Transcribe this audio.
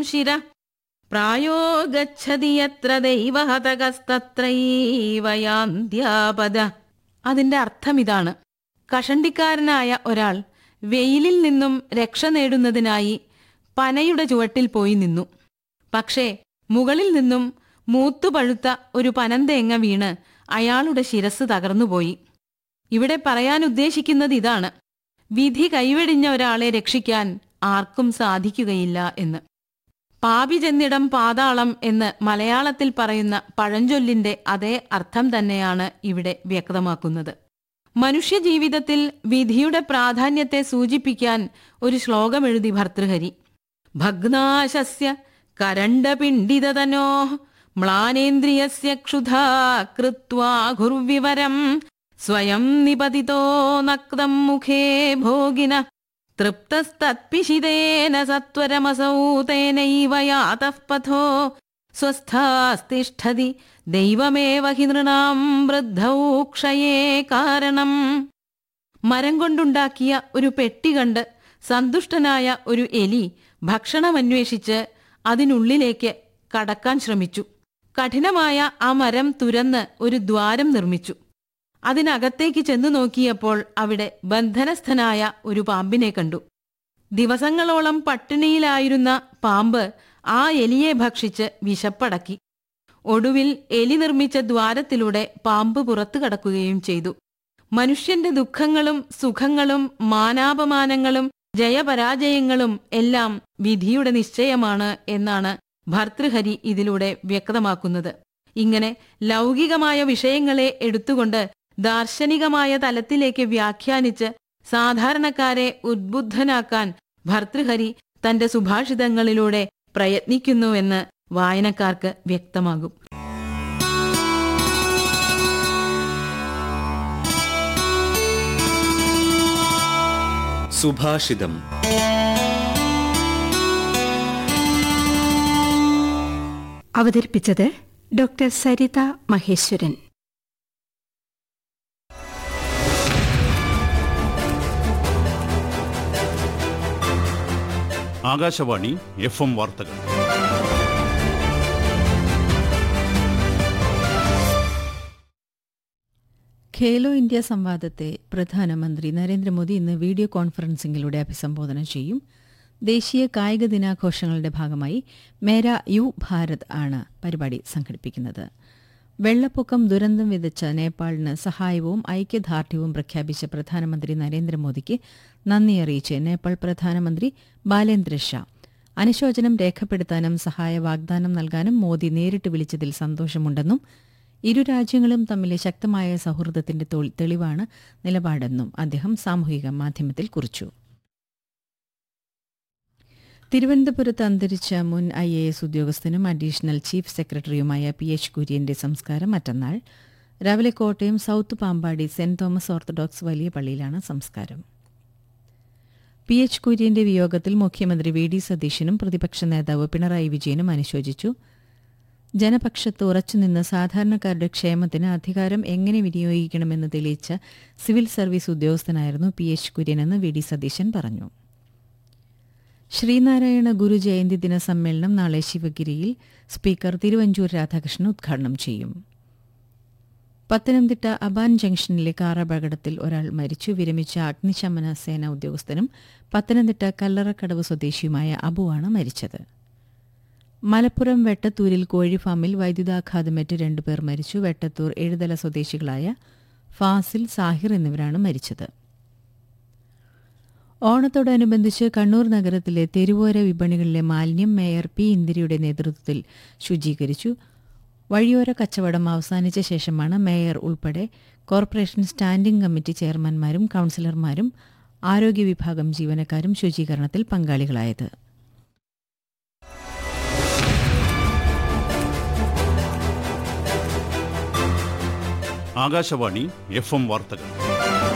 ശിര പ്രായോ ഗച്ഛതി യത്ര ദൈവഹതകസ്തത്രൈവ യാന്ത്യാപദ അതിന്റെ അർത്ഥം ഇതാണ് കഷണ്ടിക്കാരനായ ഒരാൾ വെയിലിൽ നിന്നും രക്ഷ നേടുന്നതിനായി പനയുടെ ചുവട്ടിൽ പോയി നിന്നു പക്ഷേ മുകളിൽ നിന്നും മൂത്തുപഴുത്ത ഒരു പനന്തേങ്ങ വീണ് അയാളുടെ ശിരസ് തകർന്നുപോയി ഇവിടെ പറയാൻ ഉദ്ദേശിക്കുന്നത് ഇതാണ് വിധി കൈവെടിഞ്ഞ ഒരാളെ രക്ഷിക്കാൻ ആർക്കും സാധിക്കുകയില്ല എന്ന് പാപി ചെന്നിടം പാതാളം എന്ന് മലയാളത്തിൽ പറയുന്ന പഴഞ്ചൊല്ലിന്റെ അതേ അർത്ഥം തന്നെയാണ് ഇവിടെ വ്യക്തമാക്കുന്നത് മനുഷ്യജീവിതത്തിൽ വിധിയുടെ പ്രാധാന്യത്തെ സൂചിപ്പിക്കാൻ ഒരു ശ്ലോകമെഴുതി ഭർതൃഹരി ഭഗ്നാശസ്യ കരണ്ടപിണ്ഡിതനോ മ്ലാനേന്ദ്രിയസ്യ ക്ഷുധാ കൃത്വാ ഘുർവിവരം സ്വയം നിപതിതോ നക്തം മുഖേ ഭോഗിന തൃപ്തസ്തത്പിഷിതേന സത്വരമസൗ തേനൈവ യാതഃ പഥോ സ്വസ്ഥാസ്തിഷ്ഠതി ദൈവമേവ ഹി നൃണാം വൃദ്ധൗ ക്ഷയേ കാരണം മരം കൊണ്ടുണ്ടാക്കിയ ഒരു പെട്ടി കണ്ട് സന്തുഷ്ടനായ ഒരു എലി ഭക്ഷണമന്വേഷിച്ച് അതിനുള്ളിലേക്ക് കടക്കാൻ ശ്രമിച്ചു കഠിനമായ ആ മരം തുരന്ന് ഒരു ദ്വാരം നിർമ്മിച്ചു അതിനകത്തേക്ക് ചെന്നു നോക്കിയപ്പോൾ അവിടെ ബന്ധനസ്ഥനായ ഒരു പാമ്പിനെ കണ്ടു ദിവസങ്ങളോളം പട്ടിണിയിലായിരുന്ന പാമ്പ് ആ എലിയെ ഭക്ഷിച്ച് വിശപ്പടക്കി ഒടുവിൽ എലി നിർമ്മിച്ച ദ്വാരത്തിലൂടെ പാമ്പ് പുറത്തു കടക്കുകയും ചെയ്തു മനുഷ്യന്റെ ദുഃഖങ്ങളും സുഖങ്ങളും മാനാപമാനങ്ങളും ജയപരാജയങ്ങളും എല്ലാം വിധിയുടെ നിശ്ചയമാണ് എന്നാണ് ഭർതൃഹരി ഇതിലൂടെ വ്യക്തമാക്കുന്നത് ഇങ്ങനെ ലൗകികമായ വിഷയങ്ങളെ എടുത്തുകൊണ്ട് ദാർശനികമായ തലത്തിലേക്ക് വ്യാഖ്യാനിച്ച് സാധാരണക്കാരെ ഉദ്ബുദ്ധനാക്കാൻ ഭർതൃഹരി തന്റെ സുഭാഷിതങ്ങളിലൂടെ പ്രയത്നിക്കുന്നുവെന്ന് വായനക്കാർക്ക് വ്യക്തമാകും സുഭാഷിതം അവതരിപ്പിച്ചത് doctor Saritha Maheswaran Akashvani F M വാർത്തകൾ ഖേലോ ഇന്ത്യ സംവാദത്തെ പ്രധാനമന്ത്രി നരേന്ദ്രമോദി ഇന്ന് വീഡിയോ കോൺഫറൻസിംഗിലൂടെ അഭിസംബോധന ചെയ്യും ദേശീയ കായിക ദിനാഘോഷങ്ങളുടെ ഭാഗമായി മേര യു ഭാരത് ആണ് പരിപാടി സംഘടിപ്പിക്കുന്നത് വെള്ളപ്പൊക്കം ദുരന്തം വിതച്ച നേപ്പാളിന് സഹായവും ഐക്യദാർഢ്യവും പ്രഖ്യാപിച്ച പ്രധാനമന്ത്രി നരേന്ദ്രമോദിക്ക് നന്ദി അറിയിച്ച് നേപ്പാൾ പ്രധാനമന്ത്രി ബാലേന്ദ്ര ഷാ അനുശോചനം രേഖപ്പെടുത്താനും സഹായ വാഗ്ദാനം നൽകാനും മോദി നേരിട്ട് വിളിച്ചതിൽ സന്തോഷമുണ്ടെന്നും ഇരു രാജ്യങ്ങളും തമ്മിലെ ശക്തമായ സൗഹൃദത്തിന്റെ തൊ- തെളിവാണ് നിലപാടെന്നും അദ്ദേഹം സാമൂഹിക മാധ്യമത്തിൽ കുറിച്ചു തിരുവനന്തപുരത്ത് അന്തരിച്ച മുൻ ഐ എ എസ് ഉദ്യോഗസ്ഥനും അഡീഷണൽ ചീഫ് സെക്രട്ടറിയുമായ പി എച്ച് കുര്യന്റെ സംസ്കാരം മറ്റന്നാൾ രാവിലെ Kottayam south Pampady saint Thomas orthodox വലിയ പള്ളിയിലാണ് സംസ്കാരം പി എച്ച് കുര്യന്റെ വിയോഗത്തിൽ മുഖ്യമന്ത്രി വി ഡി സതീശനും പ്രതിപക്ഷ നേതാവ് പിണറായി വിജയനും അനുശോചിച്ചു ജനപക്ഷത്ത് ഉറച്ചുനിന്ന് സാധാരണക്കാരുടെ ക്ഷേമത്തിന് അധികാരം എങ്ങനെ വിനിയോഗിക്കണമെന്ന് തെളിയിച്ച സിവിൽ സർവീസ് ഉദ്യോഗസ്ഥനായിരുന്നു പി എച്ച് കുര്യനെന്ന് വി ഡി സതീശൻ പറഞ്ഞു ശ്രീനാരായണ ഗുരു ജയന്തി ദിന സമ്മേളനം നാളെ ശിവഗിരിയിൽ സ്പീക്കർ തിരുവഞ്ചൂർ രാധാകൃഷ്ണൻ ഉദ്ഘാടനം ചെയ്യും പത്തനംതിട്ട അബാൻ ജംഗ്ഷനിലെ കാർ അപകടത്തിൽ ഒരാൾ മരിച്ചു വിരമിച്ച അഗ്നിശമന സേന ഉദ്യോഗസ്ഥനും പത്തനംതിട്ട കല്ലറക്കടവ് സ്വദേശിയുമായ അബുവാണ് മരിച്ചത് മലപ്പുറം വെട്ടത്തൂരിൽ കോഴിഫാമിൽ വൈദ്യുതാഘാതമേറ്റ് രണ്ടുപേർ മരിച്ചു വെട്ടത്തൂർ എഴുതല സ്വദേശികളായ ഫാസിൽ സാഹിർ എന്നിവരാണ് മരിച്ചത് ഓണത്തോടനുബന്ധിച്ച് കണ്ണൂർ നഗരത്തിലെ തെരുവോര വിപണികളിലെ മാലിന്യം മേയർ പി ഇന്ദിരയുടെ നേതൃത്വത്തിൽ ശുചീകരിച്ചു വഴിയോര കച്ചവടം അവസാനിച്ച ശേഷമാണ് മേയർ ഉൾപ്പെടെ കോർപ്പറേഷൻ സ്റ്റാൻഡിംഗ് കമ്മിറ്റി ചെയർമാൻമാരും കൌൺസിലർമാരും ആരോഗ്യ വിഭാഗം ജീവനക്കാരും ശുചീകരണത്തിൽ പങ്കാളികളായത് ആകാശവാണി എഫ് എം വാർത്തകൾ